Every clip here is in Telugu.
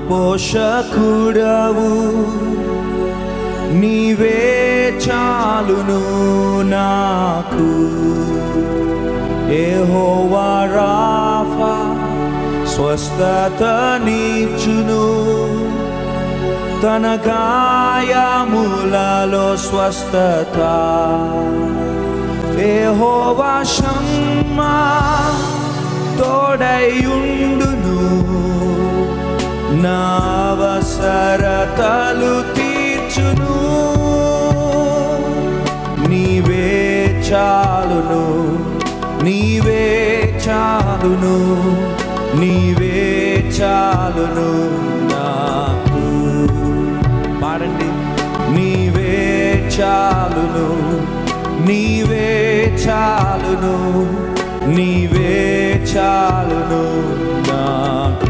పోషకుడవు నీవే చాలును నాకు ఏహోవా రాఫా స్వస్థత నీచును తన గాయములలో స్వస్థత ఏహోవా షమ్మా తోడయుండును నా అవసరతలు తీర్చును నీవే చాలును నీవే చాలును నీవే చాలును నాకు పాడండి నీవే చాలును నీవే చాలును నీవే చాలును నాకు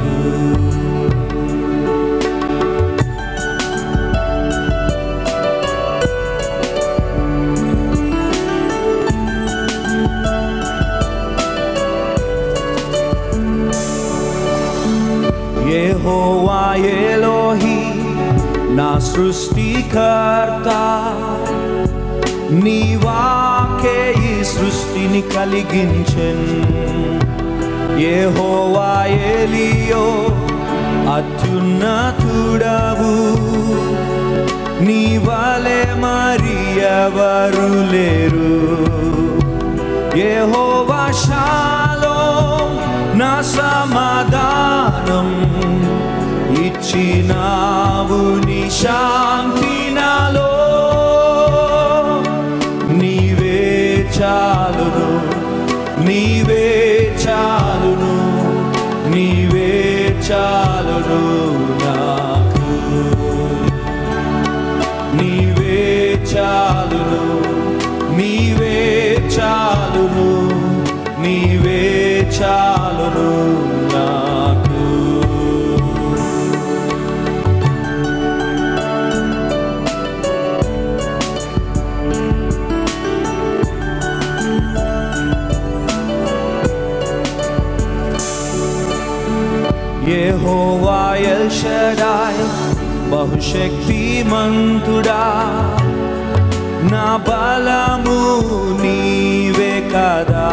యెహోవా ఎలోహి నా సృష్టికర్త నీ వాకే ఈ సృష్టిని కలిగించెన్ యెహోవా ఎలియో అత్యున్నతుడవు నీ వలె మరి ఎవరు లేరు యెహోవా షాలోం నా సమాధానం ఇచ్చినావు నీ శాంతి నాలో నీవే చాలును నీవే చాలును నీవే చాలును నాకు నీవే చాలును నీవే చాలును నీవే చాలును నాకు యెహోవా ఎల్ షడాయ్ బహుశక్తిమంతుడా నా బలము నీవే కదా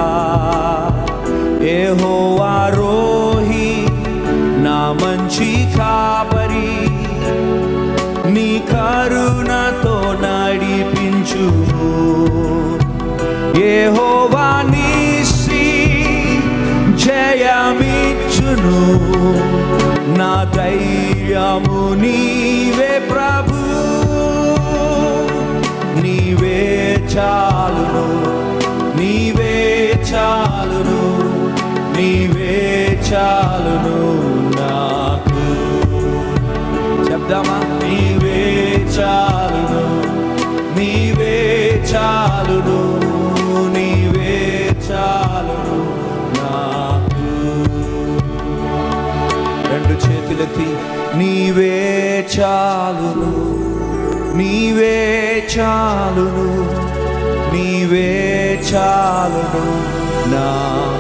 యెహోవా రోహి నా మంచి కాపరి నీ కరుణతో నడిపించుము యెహోవా నీసి జయమిచ్చును నా ధైర్యము నీవే ప్రభు నీవే చాలును నీవే చాలును నీవే చాలును నాకు చెప్దామా నీవే చాలును నీవే చాలును నీవే చాలును నాకు రెండు చేతులెత్తి నీవే చాలును నీవే చాలును నీవే చాలును నా